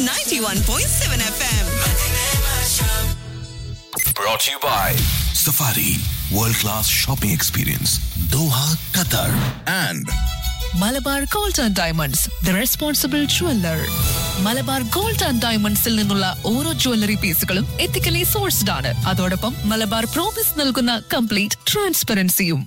91.7 FM. Brought to you by Safari World Class Shopping Experience Doha, Qatar and Malabar gold and diamonds the responsible jeweller Malabar gold and ഡയമണ്ട്സിൽ നിന്നുള്ള ഓരോ jewellery പീസുകളും ethically sourced ആണ് അതോടൊപ്പം Malabar promise നൽകുന്ന complete ട്രാൻസ്പെറൻസിയും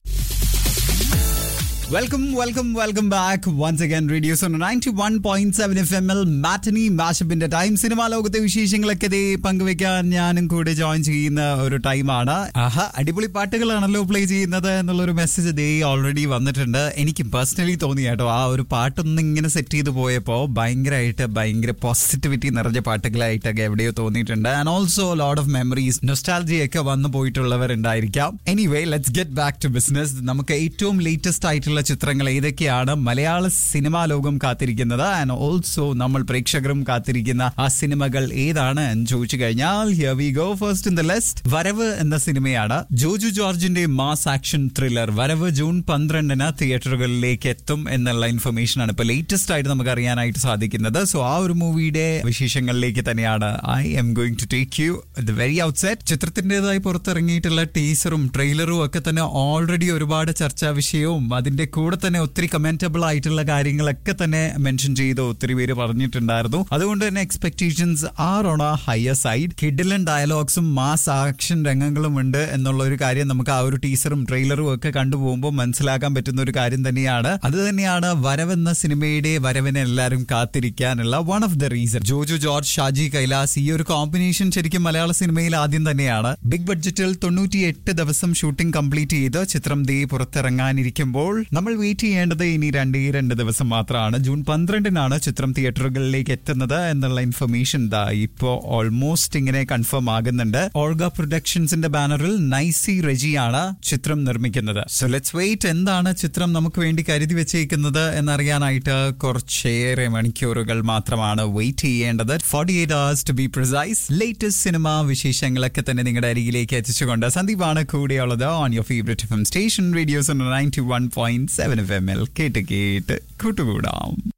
welcome welcome welcome back once again radio zone ninety one point seven F M L matinee മാഷപ്പിന്റെ time cinema ലോകത്തെ വിശേഷങ്ങളൊക്കെ ദേ പങ്കുവെക്കാൻ ഞാനും കൂടെ ജോയിൻ ചെയ്യുന്ന ഒരു ടൈമാണ് ആഹാ അടിപൊളി പാട്ടുകളാണല്ലോ പ്ലേ ചെയ്യുന്നത് എന്നുള്ളൊരു മെസ്സേജ് ദേ ഓൾറെഡി വന്നിട്ടുണ്ട് എനിക്ക് പേഴ്സണലി തോന്നി കേട്ടോ ആ ഒരു പാട്ടൊന്നും ഇങ്ങനെ സെറ്റ് ചെയ്ത് പോയപ്പോൾ ഭയങ്കരമായിട്ട് ഭയങ്കര പോസിറ്റിവിറ്റി നിറഞ്ഞ പാട്ടുകളായിട്ടൊക്കെ എവിടെയോ തോന്നിയിട്ടുണ്ട് and also load of memories nostalgia ഒക്കെ വന്നു പോയിട്ടുള്ളവരുണ്ടായിരിക്കാം anyway let's get back to business നമുക്ക് ഏറ്റവും ലേറ്റസ്റ്റ് ആയിട്ടുള്ള ചിത്രങ്ങൾ ഏതൊക്കെയാണ് മലയാള സിനിമാ ലോകം കാത്തിരിക്കുന്നത് ആൻഡ് ഓൾസോ നമ്മൾ പ്രേക്ഷകരും കാത്തിരിക്കുന്ന ആ സിനിമകൾ ഏതാണ് എന്ന് ചോദിച്ചു കഴിഞ്ഞാൽ here we go first in the list Varavu എന്ന സിനിമയാണ് ജോജു ജോർജിന്റെ mass action thriller Varavu June പന്ത്രണ്ടിന് തിയേറ്ററുകളിലേക്ക് എത്തും എന്നുള്ള ഇൻഫർമേഷൻ ആണ് ഇപ്പൊ ലേറ്റസ്റ്റ് ആയിട്ട് നമുക്ക് അറിയാനായിട്ട് സാധിക്കുന്നത് സോ ആ ഒരു മൂവിയുടെ വിശേഷങ്ങളിലേക്ക് തന്നെയാണ് I'm going to take you the very outset ചിത്രത്തിൻ്റെതായി പുറത്തിറങ്ങിയിട്ടുള്ള ടീസറും ട്രെയിലറും ഒക്കെ തന്നെ ഓൾറെഡി ഒരുപാട് ചർച്ചാ വിഷയവും അതിന്റെ കൂടെ തന്നെ ഒത്തിരി കമന്റബിൾ ആയിട്ടുള്ള കാര്യങ്ങളൊക്കെ തന്നെ മെൻഷൻ ചെയ്ത് ഒത്തിരി പേര് പറഞ്ഞിട്ടുണ്ടായിരുന്നു അതുകൊണ്ട് തന്നെ expectations are on a higher side കിഡിലൻ ഡയലോഗ്സും മാസ് ആക്ഷൻ രംഗങ്ങളും ഉണ്ട് എന്നുള്ള ഒരു കാര്യം നമുക്ക് ആ ഒരു ടീസറും ട്രെയിലറും ഒക്കെ കണ്ടുപോകുമ്പോൾ മനസ്സിലാക്കാൻ പറ്റുന്ന ഒരു കാര്യം തന്നെയാണ് അത് തന്നെയാണ് വരവെന്ന സിനിമയുടെ വരവിനെ എല്ലാവരും കാത്തിരിക്കാനുള്ള one of the reason Joju George Shaji Kailas ഈ ഒരു കോമ്പിനേഷൻ ശരിക്കും മലയാള സിനിമയിൽ ആദ്യം തന്നെയാണ് ബിഗ് ബഡ്ജറ്റിൽ തൊണ്ണൂറ്റി എട്ട് ദിവസം ഷൂട്ടിംഗ് കംപ്ലീറ്റ് ചെയ്ത് ചിത്രം ദേ പുറത്തിറങ്ങാനിരിക്കുമ്പോൾ നമ്മൾ വെയിറ്റ് ചെയ്യേണ്ടത് ഇനി രണ്ടേ രണ്ട് ദിവസം മാത്രമാണ് ജൂൺ പന്ത്രണ്ടിനാണ് ചിത്രം തിയേറ്ററുകളിലേക്ക് എത്തുന്നത് എന്നുള്ള ഇൻഫർമേഷൻ ദാ ഇപ്പോ ഓൾമോസ്റ്റ് ഇങ്ങനെ കൺഫേം ആകുന്നുണ്ട് ഓൾഗ പ്രൊഡക്ഷൻസിന്റെ ബാനറിൽ നൈസി റെജിയാണ് ചിത്രം നിർമ്മിക്കുന്നത് സോ ലെറ്റ്സ് വെയിറ്റ് എന്താണ് ചിത്രം നമുക്ക് വേണ്ടി കരുതി വെച്ചേക്കുന്നത് എന്നറിയാനായിട്ട് കുറച്ചേറെ മണിക്കൂറുകൾ മാത്രമാണ് വെയിറ്റ് ചെയ്യേണ്ടത് forty eight hours to be precise latest cinema വിശേഷങ്ങളൊക്കെ തന്നെ നിങ്ങളുടെ അരികിലേക്ക് എത്തിച്ചുകൊണ്ട് സന്ദീപാണ് കൂടെയുള്ളത് on your favourite F M station radios ninety one point seven F M L കേട്ട് കേട്ട് കൂട്ടുകൂടാം